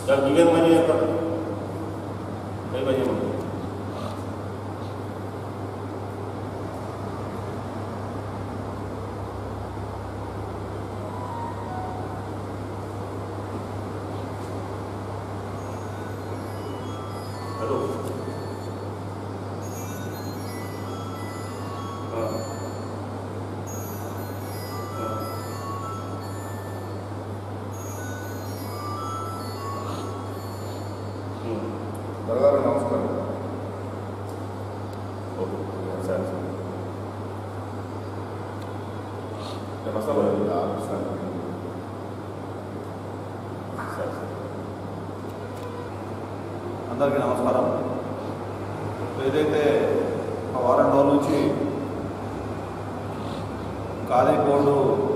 जब विवेक मनी है पर कई बजे में हेलो हाँ हाँ हम्म దొరగారు నమస్కారం ఓకే సరే సరే నేను వస్తాను వస్తాను ఆఫీసర్ సరే సరే అందరికీ నమస్కారం ఏదైతే ఒక వారం రోజుల నుంచి కాళీకోడు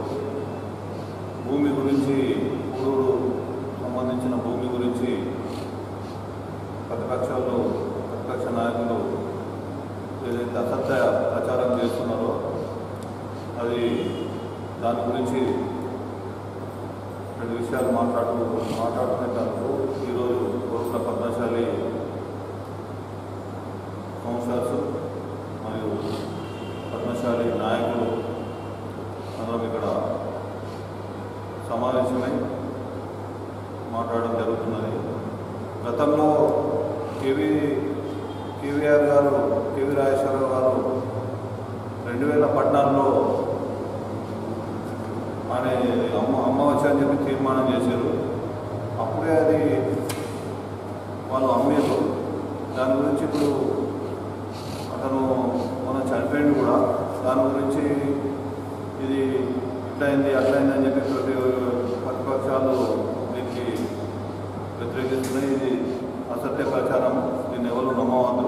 భూమి గురించి కూడూరు సంబంధించిన భూమి గురించి ప్రతిపక్షాలు ప్రతిపక్ష నాయకులు ఏదైతే అసత్య ప్రచారం చేస్తున్నారో అది దాని గురించి రెండు విషయాలు మాట్లాడుతూ మాట్లాడుకునేందుకు ఈరోజు కోరుకున్న పద్మశాలి కౌన్సిలర్స్ మరియు పద్మశాలి నాయకులు అందరం ఇక్కడ సమావేశమై మాట్లాడడం జరుగుతున్నది గతంలో కేవీ కేవీఆర్ గారు కేవీ రాజేశ్వరరావు గారు రెండు వేల పద్నాలుగులో ఆయన అమ్మ అమ్మ వచ్చి అని చెప్పి తీర్మానం చేశారు అప్పుడే అది వాళ్ళు అమ్మేరు దాని గురించి ఇప్పుడు అతను మన చనిపోయింది కూడా దాని గురించి ఇది ఇట్లయింది అట్లయింది అని చెప్పి ప్రతి ప్రతిపక్షాలు దీనికి వ్యతిరేకిస్తున్నాయి ఇది అసత్య ప్రచారం దీన్ని ఎవరు నమ్మవద్దు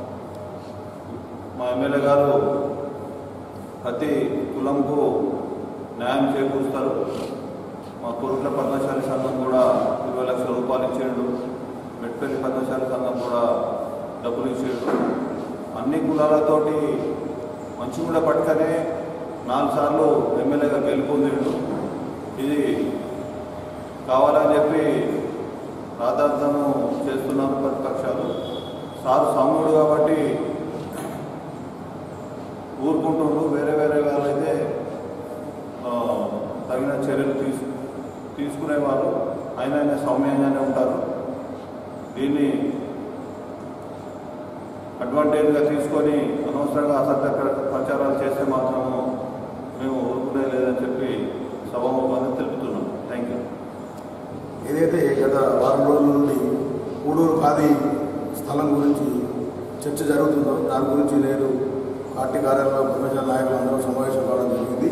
మా ఎమ్మెల్యే గారు ప్రతి కులంకు న్యాయం చేకూరుస్తారు మా కురుట్ల పద్మశాలి సంఘం కూడా ఇరవై లక్షల రూపాయలు ఇచ్చేడు మెట్పల్లి పద్మశాలి సంఘం కూడా డబ్బులు ఇచ్చేడు అన్ని కులాలతోటి మంచి కూడా పట్టుకనే నాలుగు సార్లు ఎమ్మెల్యేగా గెలుపొందిండు ఇది కావాలని చెప్పి రాధార్థము చేస్తున్నారు ప్రతిపక్షాలు సారు సాముడు కాబట్టి ఊరుకుంటుండ్రు వేరే వేరే వాళ్ళైతే ఆ, తగిన చర్యలు తీసు తీసుకునేవారు ఆయన ఆయన సౌమ్యంగానే ఉంటారు దీన్ని అడ్వాంటేజ్గా తీసుకొని అనవసరంగా అసత్య ప్ర- ప్రచారాలు చేస్తే మాత్రము మేము ఊరుకునే లేదని చెప్పి సభాముఖంగా తెలుపుతున్నాం థ్యాంక్ యూ ఏదైతే గత వారం రోజుల నుండి కూడూరు ఖాదీ స్థలం గురించి చర్చ జరుగుతుందో దాని గురించి నేను పార్టీ కార్యాలయంలో ప్రపంచ నాయకులు అందరూ సమావేశం కావడం జరిగింది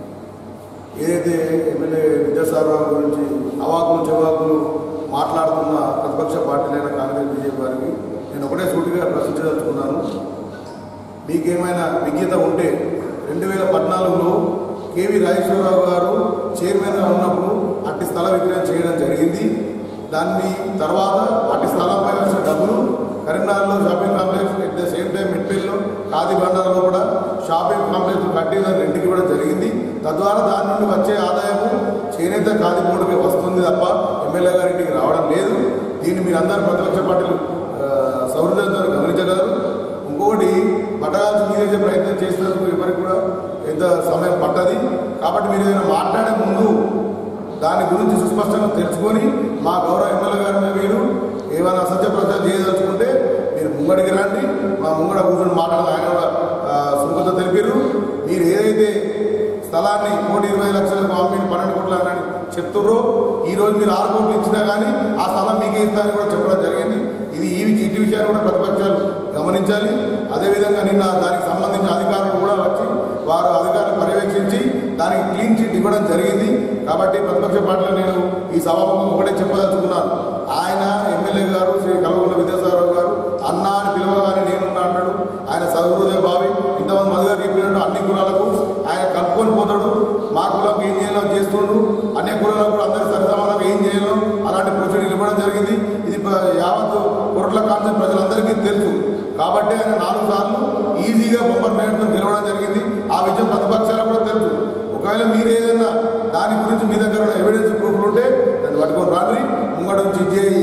ఏదైతే ఎమ్మెల్యే విద్యాసాగరరావు గురించి అవాకులు చెవాకులు మాట్లాడుతున్న ప్రతిపక్ష పార్టీలైన కాంగ్రెస్ బీజేపీ వారికి నేను ఒకటే సూటిగా ప్రశ్నించదలుచుకున్నాను మీకేమైనా విజ్ఞత ఉంటే రెండు వేల పద్నాలుగులో కేవీ రాజేశ్వరరావు గారు చైర్మన్గా ఉన్నప్పుడు అట్టి స్థల విక్రయం చేయడం జరిగింది దాన్ని తర్వాత అట్టి స్థలంపై వచ్చిన డబ్బులు కరీంనగర్లో shopping complex at the same time మిడ్పల్లిలో ఖాదీ బండారాలో కూడా షాపింగ్ కాంప్లెక్స్ కట్టి దాన్ని రెంట్కి ఇవ్వడం జరిగింది తద్వారా దాని నుండి వచ్చే ఆదాయము చేనేత ఖాదీ బోర్డుకి వస్తుంది తప్ప ఎమ్మెల్యే గారింటికి రావడం లేదు దీన్ని మీరందరూ ప్రతిపక్ష పార్టీలు ఆ, సౌహృదంతో గమనించగలరు ఇంకొకటి పట్టగాల్సి మీరేసే ప్రయత్నం చేసినందుకు ఎవరికి కూడా ఎంత సమయం పట్టది కాబట్టి మీరు ఏదైనా మాట్లాడే ముందు దాని గురించి సుస్పష్టంగా తెలుసుకొని మా గౌరవ ఎమ్మెల్యే గారి మీద మీరు ఏమైనా అసత్య ప్రచారం చేయదలుచుకుంటే మీరు ముంగడికి రండి మా ముంగడ కూర్చొని మాట్లాడదు ఆయన కూడా ఆ, సుముఖత తెలిపారు మీరు ఏదైతే స్థలాన్ని కోటి ఇరవై లక్షలకు అమ్మి పన్నెండు కోట్ల అని చెప్తుర్రో ఈ రోజు మీరు ఆరు కోట్లు ఇచ్చినా కానీ ఆ స్థలం మీకే ఇస్తారని కూడా చెప్పడం జరిగింది ఇది ఈ ఇటు విషయాన్ని కూడా ప్రతిపక్షాలు గమనించాలి అదేవిధంగా నిన్న దానికి సంబంధించిన అధికారులు కూడా వచ్చి వారు అధికారులు పర్యవేక్షించి దానికి క్లీన్ చిట్ ఇవ్వడం జరిగింది కాబట్టి ప్రతిపక్ష పార్టీలో నేను ఈ సభాముఖం ఒకటే చెప్పదలుచుకున్నాను ఆయన ఎమ్మెల్యే గారు శ్రీ కల్వకుంట్ల విద్యాసాగరరావు గారు అన్న అని పిలవగానే నేనున్నా అంటాడు ఆయన సదృదయ భావి ఇంతమంది మదిగా చెప్పినట్టు అన్ని కులాలకు ఆయన కలుపుకొని పోతాడు మా కులం ఏం చేయాలో చేస్తుండు అన్ని కులాలకు కూడా అందరూ సరిసమానంగా ఏం చేయాలో అలాంటి ప్రొసీడింగ్ ఇవ్వడం జరిగింది ఇది ప- యావత్తు కొరట్ల కాన్సెప్ట్ ప్రజలందరికీ తెలుసు కాబట్టి ఆయన నాలుగు సార్లు ఈజీగా బొమ్మర్ మేయర్తో గెలవడం జరిగింది ఆ విషయం ప్రతిపక్షాలకు కూడా తెలుసు ఒకవేళ మీరు ఏదైనా దాని గురించి మీ దగ్గర ఎవిడెన్స్ ప్రూఫ్లు ఉంటే దాన్ని పట్టుకొని రాండి ముంగడ నుంచి ఇది చేయి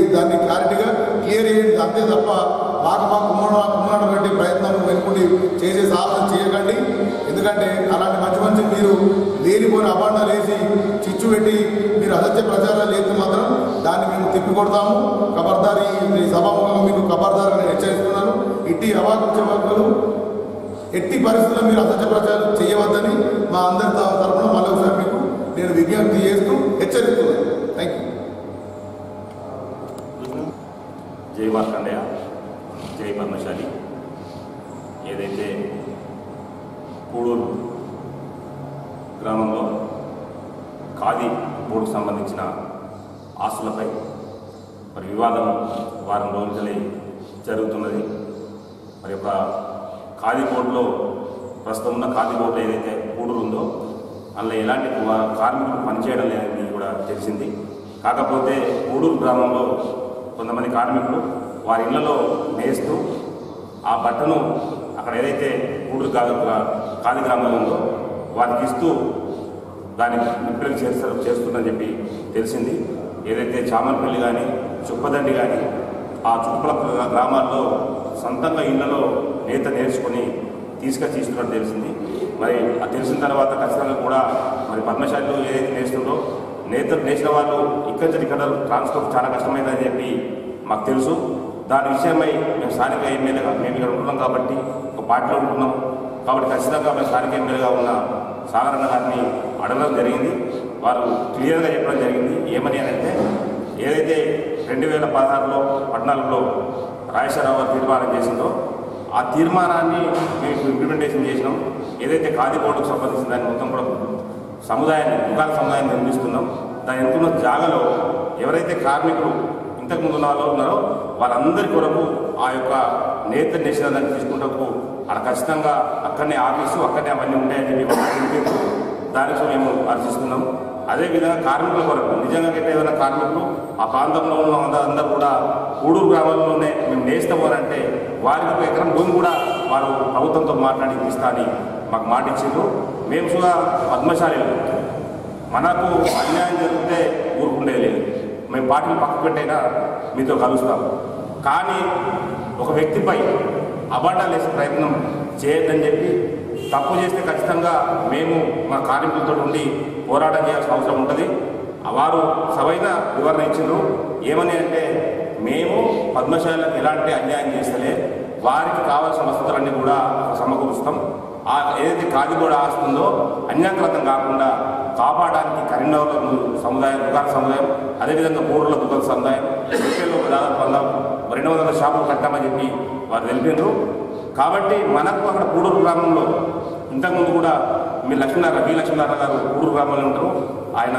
పాక పాక కుమ్మడ కుమ్మడ పెట్టి ప్రయత్నం వెనుకుండి చేసే సాహసం చేయకండి ఎందుకంటే అలాంటి మంచి మంచి మీరు లేనిపోయిన అభాండాలు వేసి చిచ్చు పెట్టి మీరు అసత్య ప్రచారాలు చేస్తే మాత్రం దాన్ని మేము తిప్పికొడతాము ఖబర్దారి ఈ సభాముఖంగా మీకు ఖబర్దారు నేను హెచ్చరిస్తున్నాను ఇట్టి అవాకు చెవాకులు ఎట్టి పరిస్థితుల్లో మీరు అసత్య ప్రచారం చేయవద్దని మా అందరి త- తరపున మరొకసారి మీకు నేను విజ్ఞప్తి చేస్తూ హెచ్చరిస్తున్నాను థ్యాంక్ యూ జై మార్కండయ్య జై పద్మశాలి ఏదైతే కూడూరు గ్రామంలో ఖాదీ బోర్డుకు సంబంధించిన ఆస్తులపై మరి వివాదం వారం రోజులే జరుగుతున్నది మరి ఒక ఖాదీ బోర్డులో ప్రస్తుతం ఉన్న ఖాదీ బోర్డులో ఏదైతే కూడూరు ఉందో అందులో ఎలాంటి వా- కార్మికులు పనిచేయడం లేదని కూడా తెలిసింది కాకపోతే కూడూరు గ్రామంలో కొంతమంది కార్మికులు వారి ఇళ్లలో నేస్తూ ఆ బట్టను అక్కడ ఏదైతే కూడూరు కా ఖాదీ గ్రామంలో ఉందో వారికి ఇస్తూ దాన్ని నిప్పులకు చేస్తారు చేస్తుందని చెప్పి తెలిసింది ఏదైతే చామన్పల్లి కానీ చుప్పదండి కానీ ఆ చుట్టుపక్కల గ్రామాల్లో సొంతంగా ఇళ్లలో నేత నేర్చుకొని తీసుకొచ్చి ఇస్తున్నట్టు తెలిసింది మరి అది తెలిసిన తర్వాత ఖచ్చితంగా కూడా మరి పద్మశాలిలో ఏదైతే నేస్తుందో నేత నేసిన వాళ్ళు ఇక్కడి నుంచి ఇక్కడ ట్రాన్స్పోర్ట్ చాలా కష్టమైందని చెప్పి మాకు తెలుసు దాని విషయమై మేము స్థానిక ఎమ్మెల్యేగా మేము ఇక్కడ ఉంటున్నాం కాబట్టి ఒక పార్టీలో ఉంటున్నాం కాబట్టి ఖచ్చితంగా మేము స్థానిక ఎమ్మెల్యేగా ఉన్న సాగరన్న గారిని అడగడం జరిగింది వారు క్లియర్గా చెప్పడం జరిగింది ఏమని అని అంటే ఏదైతే రెండు వేల పదహారులో పద్నాలుగులో రాజేశ్వరరావు గారు తీర్మానం చేసిందో ఆ తీర్మానాన్ని మేము ఇంప్లిమెంటేషన్ చేసినాం ఏదైతే ఖాదీ బోర్డుకు సంబంధించిన దాన్ని మొత్తం కూడా సముదాయాన్ని దుకాణ సముదాయాన్ని నిర్మిస్తున్నాం దాని ఎంతున్న జాగలో ఎవరైతే కార్మికులు ఇంతకుముందు ఉన్న వాళ్ళు ఉన్నారో వాళ్ళందరి కొరకు ఆ యొక్క నేత నిషేధాన్ని తీసుకుంటూ అక్కడ ఖచ్చితంగా అక్కడనే ఆఫీసు అక్కడనే అవన్నీ ఉంటాయని చెప్పి వాళ్ళు తెలిపారు. దానికి మేము అర్చిస్తున్నాం అదేవిధంగా కార్మికుల కొరకు నిజంగా గిట్ట ఏదైనా కార్మికులు ఆ ప్రాంతంలో ఉన్న వాళ్ళ- అందరూ కూడా కూడూరు గ్రామంలోనే మేము నేస్తామనంటే వారికి ఒక ఎకరం భూమి కూడా వారు ప్రభుత్వంతో మాట్లాడి ఇస్తా అని మాకు మాట ఇచ్చిండ్రు మేము కూడా పద్మశాలి మనకు అన్యాయం జరిగితే ఊరుకుండేది లేదు మేము పార్టీలు పక్క పెట్టైనా మీతో కలుస్తాం కానీ ఒక వ్యక్తిపై అబాండాలు వేసే ప్రయత్నం చేయొద్దని చెప్పి తప్పు చేస్తే ఖచ్చితంగా మేము మా కార్మికులతో ఉండి పోరాటం చేయాల్సిన అవసరం ఉంటుంది వారు సవైన వివరణ ఇచ్చిండ్రు ఏమని అంటే మేము పద్మశాలకు ఎలాంటి అన్యాయం చేస్తలే వారికి కావాల్సిన వసతులన్నీ కూడా సమకూరుస్తాం ఆ ఏదైతే కాదిగూడ ఆస్తుందో అన్యాక్రతం కాకుండా కాపాడడానికి కరీంనగర్ సముదాయం దుకాణ సముదాయం అదేవిధంగా బూర్ల దుకాణ సముదాయం ఎస్కేలో దాదాపు వంద రెండు వందల షాపులు కట్టామని చెప్పి వారు తెలిపినారు కాబట్టి మనకు అక్కడ కూడూరు గ్రామంలో ఇంతకుముందు కూడా మీ లక్ష్మీనారాయణ వి లక్ష్మీనారాయణ గారు కూడూరు గ్రామంలో ఉంటారు ఆయన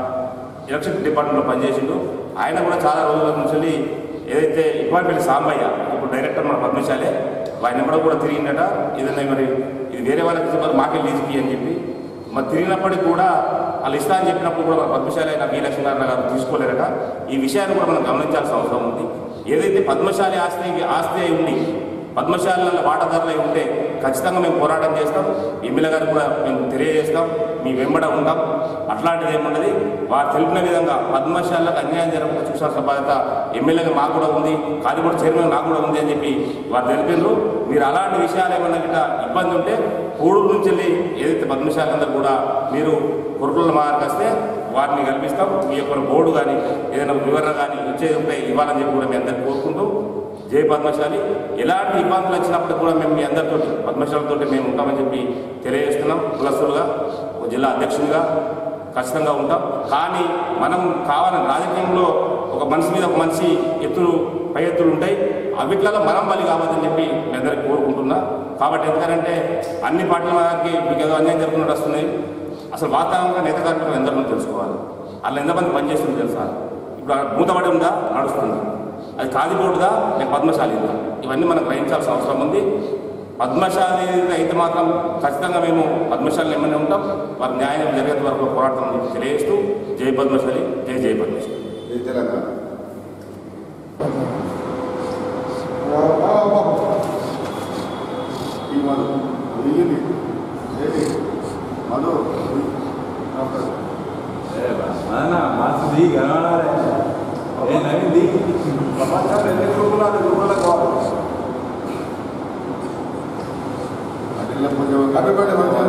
ఎలక్షన్ డిపార్ట్మెంట్లో పనిచేసిండు ఆయన కూడా చాలా రోజుల నుంచి ఏదైతే ఇబ్బంది సాంబయ్య ఇప్పుడు డైరెక్టర్ మన పద్మశాలే ఆయన కూడా కూడా తిరిగిందట ఏదైనా మరి ఇది వేరే వాళ్ళకి ఇస్తే మరి మాకే లీజుకి అని చెప్పి మరి తిరిగినప్పటికీ కూడా వాళ్ళు ఇస్తా అని చెప్పినప్పుడు కూడా మన పద్మశాలి అయిన వి లక్ష్మీనారాయణ గారు తీసుకోలేరట ఈ విషయాన్ని కూడా మనం గమనించాల్సిన అవసరం ఉంది ఏదైతే పద్మశాలి ఆస్తి ఆస్తి అయి ఉండి పద్మశాలలో వాటాదారులై ఉంటే ఖచ్చితంగా మేము పోరాటం చేస్తాం ఎమ్మెల్యే గారు కూడా మేము తెలియజేస్తాం మీ వెంబడ ఉంటాం అట్లాంటిది ఏమున్నది వారు తెలిపిన విధంగా పద్మశాలకు అన్యాయం జరగకుండా చూసాల్సిన బాధ్యత ఎమ్మెల్యేగా మాకు కూడా ఉంది కాదిగూడ చైర్మన్ నాకు కూడా ఉంది అని చెప్పి వారు తెలిపారు మీరు అలాంటి విషయాలు ఏమన్నా గిట్ట ఇబ్బంది ఉంటే కూడూరు నుంచి వెళ్ళి ఏదైతే పద్మశాలందరూ కూడా మీరు కొరకుల మార్గం వస్తే వారిని కల్పిస్తాం మీ యొక్క బోర్డు కానీ ఏదైనా వివరణ కానీ వచ్చేది ఉంటే ఇవ్వాలని చెప్పి కూడా మీ అందరికీ కోరుకుంటూ జై పద్మశాలి ఎలాంటి ఇబ్బందులు వచ్చినప్పుడు కూడా మేము మీ అందరితో పద్మశాలతో మేము ఉంటామని చెప్పి తెలియజేస్తున్నాం కులస్తులుగా ఒక జిల్లా అధ్యక్షునిగా ఖచ్చితంగా ఉంటాం కానీ మనం కావాలని రాజకీయంలో ఒక మనిషి మీద ఒక మనిషి ఎత్తులు పై ఎత్తులు ఉంటాయి అవిట్లలో మనం బలి కావద్దని చెప్పి మీ అందరికీ కోరుకుంటున్నా కాబట్టి ఎందుకంటే అన్ని పార్టీల వారికి మీకు ఏదో అన్యాయం జరుగుతున్నట్టు వస్తున్నాయి అసలు వాతావరణంగా నేత కార్మికులు ఎంతమంది తెలుసుకోవాలి వాళ్ళు ఎంతమంది పనిచేస్తుంది తెలుసా ఇప్పుడు ఆ మూతపడి ఉందా నడుస్తుంది అది కాదిపోటుదా లేక పద్మశాలి ఉందా ఇవన్నీ మనం గ్రహించాల్సిన అవసరం ఉంది పద్మశాలి అయితే మాత్రం ఖచ్చితంగా మేము పద్మశాలి ఏమైనా ఉంటాం వారి న్యాయం జరిగేంత వరకు పోరాటం అని చెప్పి తెలియజేస్తూ జై పద్మశాలి జై జై పద్మశాలి జై తెలంగాణ ఈ మధు వెయ్యింది ఏంటి Madhu mana masih di kan ada eh nanti di ప్రపంచాలు ఎన్ని గ్రూపులు అన్ని గ్రూపులకు కావాలి చెప్పండి, మనం